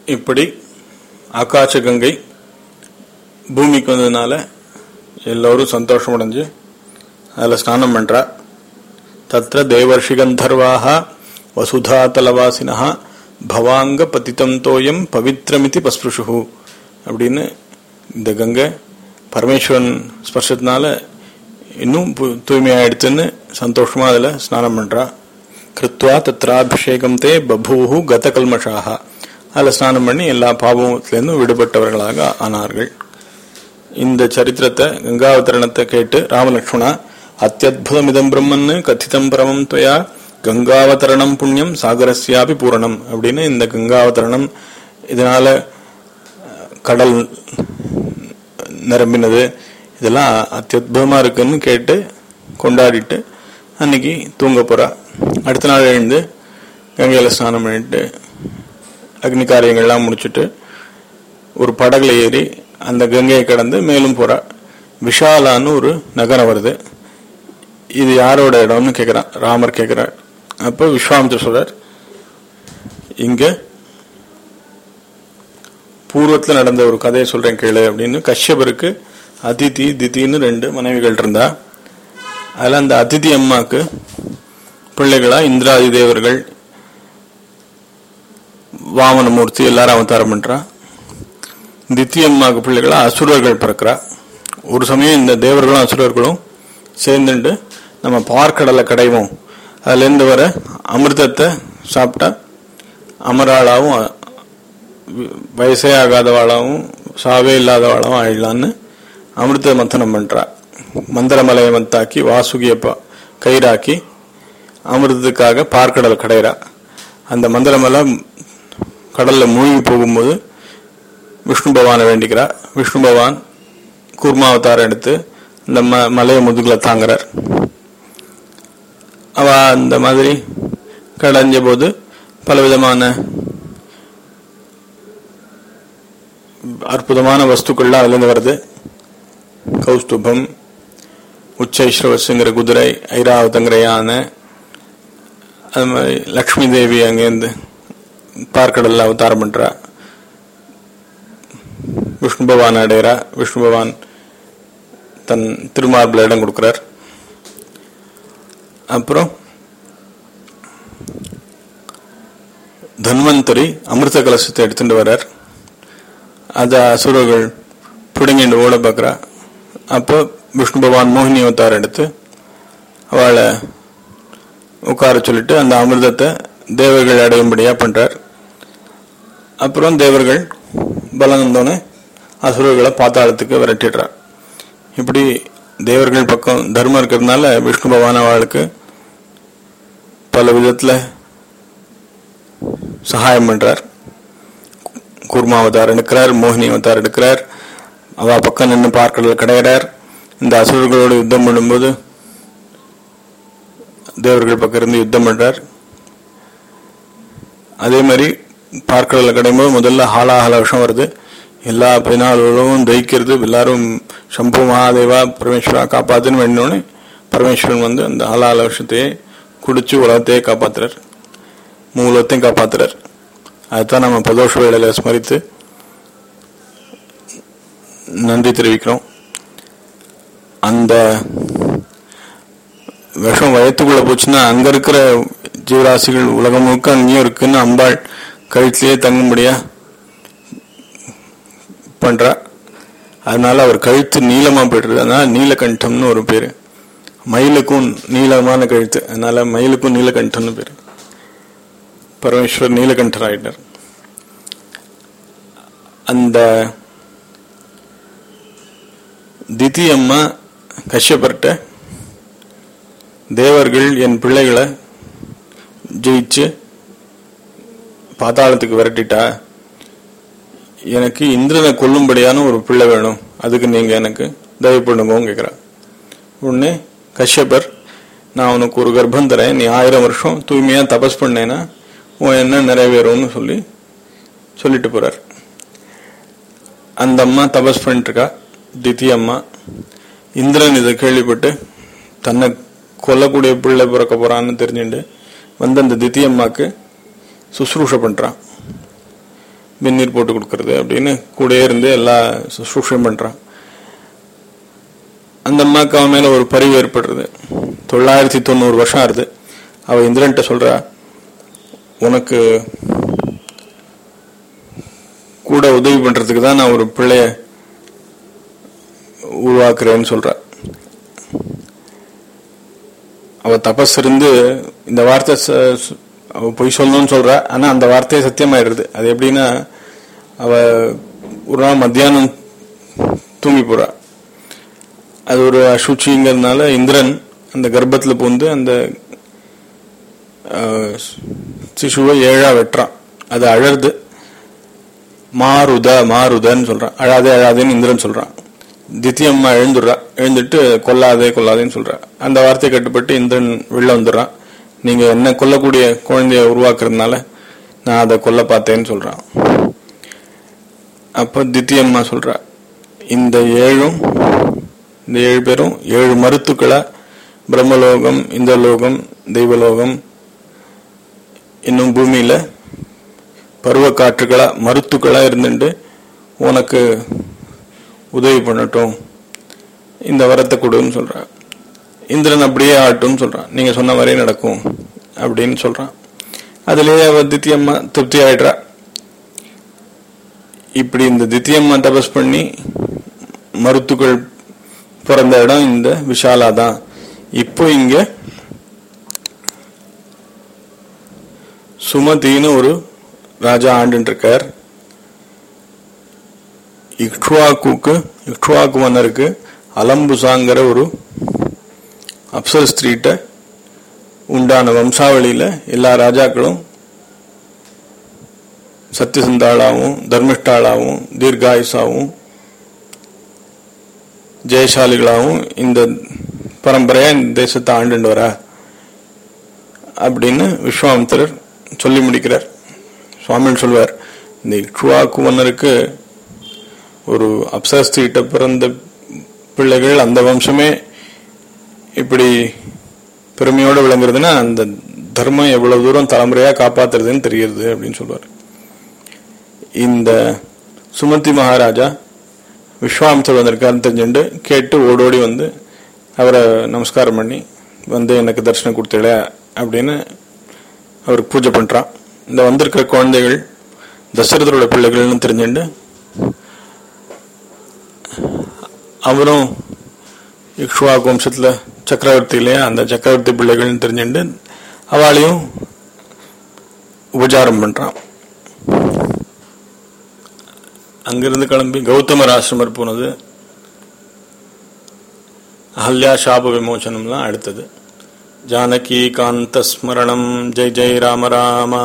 இப்படி ஆகாச கங்கை பூமிக்கு வந்ததுனால எல்லோரும் சந்தோஷம் அடைஞ்சு அதில் ஸ்நானம் பண்றா தத்ர தேவர்ஷி கந்தர்வாக வசுதா தலவாசினா பவாங்க பதித்தம் தோயம் பவித்ரமிதி பஸ்பிருஷு அப்படின்னு இந்த கங்கை பரமேஸ்வரன் ஸ்பர்ஷத்தினால இன்னும் பு- தூய்மையாயிடுத்துன்னு சந்தோஷமா அதுல ஸ்நானம் பண்றா கிருத்வா தத்ராபிஷேகம் தே பபூஹு கத கல்மஷாக அதில் ஸ்நானம் பண்ணி எல்லா பாவத்திலிருந்தும் விடுபட்டவர்களாக ஆனார்கள் இந்த சரித்திரத்தை கங்காவதரணத்தை கேட்டு ராமலக்ஷ்மணா அத்தியுதமிதம் பிரம்மன்னு கதிதம் பரமம் துவயா கங்காவதரணம் புண்ணியம் சாகரஸ்யாபி பூரணம் அப்படின்னு இந்த கங்காவதரணம் இதனால அஹ், கடல் நிரம்பினது இதெல்லாம் அத்தியுதமா இருக்குன்னு கேட்டு கொண்டாடிட்டு அன்னைக்கு தூங்க போறா அடுத்த நாள் எழுந்து கங்கையில ஸ்நானம் பண்ணிட்டு அக்னி காரியங்கள்லாம் முடிச்சுட்டு ஒரு படகுல ஏறி அந்த கங்கையை கடந்து மேலும் போறா விஷாலான்னு ஒரு நகரம் வருது இது யாரோட இடம்னு கேக்குறான் ராமர் கேக்குறார் அப்போ விஸ்வாமித்திர சொல்றார் இங்க பூர்வத்துல நடந்த ஒரு கதையை சொல்றேன் கேளு அப்படின்னு கஷ்யபருக்கு அதிதி திதின்னு ரெண்டு மனைவிகள் இருந்தா அதுல அந்த அதிதி அம்மாக்கு பிள்ளைகளா இந்திராதி தேவர்கள் வாமனமூர்த்தி எல்லாரும் அவதாரம் பண்றா தித்தியம்மாக்கு பிள்ளைகளா அசுரர்கள் பிறக்கிறா ஒரு சமயம் இந்த தேவர்களும் அசுரர்களும் சேர்ந்துட்டு நம்ம பார்க்கடலை கடைவோம் அதுல இருந்து வர அமிர்தத்தை சாப்பிட்டா அமராளாவும் வி- வயசே ஆகாதவாளாவும் சாவே இல்லாதவாளாவும் ஆயிடலான்னு அமிர்த மந்தனம் பண்றா மந்திரமலையை மத்தாக்கி வாசுகிய ப- கயிறாக்கி அமிர்தத்துக்காக பார்க்கடல் கடைறா அந்த மந்திரமலை கடல்ல மூழ்கி போகும்போது விஷ்ணு பகவானை வேண்டிக்கிறா விஷ்ணு பகவான் கூர்மாவதாரம் எடுத்து அந்த ம மலையை முதுகுல தாங்குறார் அவ அந்த மாதிரி கடைஞ்ச போது பலவிதமான அற்புதமான வஸ்துக்கள்லாம் அதுலேருந்து வருது கௌஸ்துபம் உச்சைஸ்ரவசுங்கிற குதிரை ஐராவதங்கிற யானை அது மாதிரி லக்ஷ்மி தேவி அங்கேருந்து பார்க்கடல்ல அவதாரம் பண்றா விஷ்ணு பகவான் அடையிறா விஷ்ணு பகவான் தன் திருமார்பில் இடம் கொடுக்கிறார் அப்புறம் தன்வந்தரி அமிர்த கலசத்தை எடுத்துட்டு வர்றார் அத அசுரர்கள் பிடுங்கிட்டு ஓட பார்க்கறா அப்போ விஷ்ணு பகவான் மோகினி அவதாரம் எடுத்து அவளை உட்கார சொல்லிட்டு அந்த அமிர்தத்தை தேவர்கள் அடையும்படியா பண்றார் அப்புறம் தேவர்கள் பலம் வந்தோடனே அசுரர்களை பாத்தாளத்துக்கு விரட்டிடுறார் இப்படி தேவர்கள் பக்கம் தர்மம் இருக்கிறதுனால விஷ்ணு பகவான் அவளுக்கு பல விதத்துல சகாயம் பண்றார் கூர்மா அவதாரம் எடுக்கிறார் மோகினி அவதாரம் எடுக்கிறார் அவ பக்கம் நின்று பார்க்கடல் கிடையிறார் இந்த அசுரர்களோடு யுத்தம் பண்ணும்போது தேவர்கள் பக்கம் இருந்து யுத்தம் பண்றார் அதே மாதிரி பார்க்கடல கிடையும்போது முதல்ல ஹாலாஹல விஷம் வருது எல்லா பதினாலு உலகம் தயிக்கிறது எல்லாரும் சம்பு மகாதேவா பரமேஸ்வரா காப்பாத்துன்னு வேண்டினோடனே பரமேஸ்வரன் வந்து அந்த ஹாலாஹல விஷத்தையே குடிச்சு உலகத்தையே காப்பாத்துறார் மூலத்தையும் காப்பாத்துறார் அதுதான் நம்ம பிரதோஷ வேளையில ஸ்மரித்து நன்றி தெரிவிக்கிறோம் அந்த விஷம் வயத்துக்குள்ள போச்சுன்னா அங்க இருக்கிற ஜீவராசிகள் உலகம் முழுக்க அங்கேயும் இருக்குன்னு அம்பாள் கழுத்திலேயே தங்கும்படியா பண்றா அதனால அவர் கழுத்து நீளமா போயிடுறது அதனால நீலகண்டம்னு ஒரு பேரு மயிலுக்கும் நீளமான கழுத்து அதனால மயிலுக்கும் நீலகண்டம்னு பேரு பரமேஸ்வர் நீலகண்டர் ஆயிட்டார் அந்த திதி அம்மா கஷ்யப்பர்கிட்ட தேவர்கள் என் பிள்ளைகளை ஜெயிச்சு பாதாளத்துக்கு விரட்டிட்டா எனக்கு இந்திரனை கொல்லும்படியான ஒரு பிள்ளை வேணும் அதுக்கு நீங்க எனக்கு தயவு பண்ணுங்கன்னு கேக்குறா உடனே கஷ்யப்பர் நான் உனக்கு ஒரு கர்ப்பம் தரேன் நீ ஆயிரம் வருஷம் தூய்மையா தபஸ் பண்ணேன்னா உன் என்ன நிறைவேறும்னு சொல்லி சொல்லிட்டு போறார் அந்த அம்மா தபஸ் பண்ணிட்டு இருக்கா தித்தி அம்மா இந்திரன் இதை கேள்விப்பட்டு தன்னை கொல்லக்கூடிய பிள்ளை பிறக்க போறான்னு தெரிஞ்சுட்டு வந்து அந்த தித்தி அம்மாக்கு சுசுரூஷ பண்றான் வெந்நீர் போட்டு கொடுக்கறது அப்படின்னு கூடயே இருந்து எல்லா சுஷ்ரம் பண்றான் அந்த அம்மாக்கு அவன் மேல ஒரு பரிவு ஏற்படுறது தொள்ளாயிரத்தி தொண்ணூறு வருஷம் ஆறுது அவ இந்திரன்ட்ட சொல்றா உனக்கு கூட உதவி பண்றதுக்கு தான் நான் ஒரு பிள்ளைய உருவாக்குறேன்னு சொல்றா அவ தபஸ் இருந்து இந்த வார்த்தை ச- ச- அவ பொய் சொல்லணும்னு சொல்றா ஆனா அந்த வார்த்தையே சத்தியமாயிடுது அது எப்படின்னா அவ ஒரு நாள் மத்தியானம் தூங்கி போறா அது ஒரு அசுச்சிங்கிறதுனால இந்திரன் அந்த கர்ப்பத்துல பூந்து அந்த ஆஹ், சிசுவை ஏழா வெட்டுறான் அது அழறது மாருத மாருதன்னு சொல்றான் அழாதே அழாதேன்னு இந்திரன் சொல்றான் தித்தியம்மா எழுந்துடுறா எழுந்துட்டு கொல்லாதே கொல்லாதேன்னு சொல்றா அந்த வார்த்தை கட்டுப்பட்டு இந்திரன் வெளில வந்துடுறான் நீங்க என்ன கொல்லக்கூடிய குழந்தைய உருவாக்குறதுனால நான் அதை கொல்ல பார்த்தேன்னு சொல்றான் அப்ப தித்தியம்மா சொல்றா இந்த ஏழும் இந்த ஏழு பேரும் ஏழு மருத்துக்களா பிரம்மலோகம் இந்த லோகம் தெய்வலோகம் இன்னும் பூமியில பருவ காற்றுகளா மருத்துக்களா இருந்துட்டு உனக்கு உதவி பண்ணட்டும் இந்த வரத்தை கொடுன்னு சொல்றான் இந்திரன் அப்படியே ஆட்டும்னு சொல்றான் நீங்க சொன்ன மாதிரியே நடக்கும் அப்படின்னு சொல்றான் அதுலயே அவ தித்தியம்மா திருப்தி ஆயிடுறா இப்படி இந்த தித்தியம்மா தபஸ் பண்ணி மருத்துக்கள் பிறந்த இடம் இந்த விஷாலா தான் இப்போ இங்க சுமதின்னு ஒரு ராஜா ஆண்டுட்டு இருக்கார் இக்ஷ்வாக்குக்கு இக்ஷ்வாக்கு மன்னருக்கு அலம்புசாங்கிற ஒரு அப்சர் ஸ்திரீட்ட உண்டான வம்சாவளியில எல்லா ராஜாக்களும் சத்தியசந்தாளாவும் தர்மிஷ்டாளாவும் தீர்காயுசாவும் ஜெயசாலிகளாகவும் இந்த பரம்பரையா இந்த தேசத்தை ஆண்டுண்டு வரா அப்படின்னு விஸ்வாமித்திரர் சொல்லி முடிக்கிறார் சுவாமிகள் சொல்வார் இந்த இக்ஷுவாக்கு மன்னருக்கு ஒரு அப்சஸ்திட்ட பிறந்த பிள்ளைகள் அந்த வம்சமே இப்படி பெருமையோடு விளங்குறதுன்னா அந்த தர்மம் எவ்வளவு தூரம் தலைமுறையா காப்பாத்துறதுன்னு தெரியுது அப்படின்னு சொல்லுவார் இந்த சுமதி மகாராஜா விஸ்வாமித்தர் வந்திருக்காருன்னு தெரிஞ்சுண்டு கேட்டு ஓடோடி வந்து அவரை நமஸ்காரம் பண்ணி வந்து எனக்கு தரிசனம் கொடுத்தீங்களே அப்படின்னு அவருக்கு பூஜை பண்றான் இந்த வந்திருக்கிற குழந்தைகள் தசரதரோட பிள்ளைகள்னு தெரிஞ்சுண்டு அவரும் இக்ஷுவாக்கு வம்சத்துல சக்கரவர்த்தி இல்லையா அந்த சக்கரவர்த்தி பிள்ளைகள்னு தெரிஞ்சுண்டு அவளையும் உபச்சாரம் பண்றான் அங்கிருந்து கிளம்பி கௌதமர் ஆசிரமர் போனது அஹல்யா சாப விமோசனம்லாம் அடுத்தது ஜானகி காந்த ஸ்மரணம் ஜெய் ஜெய் ராம ராம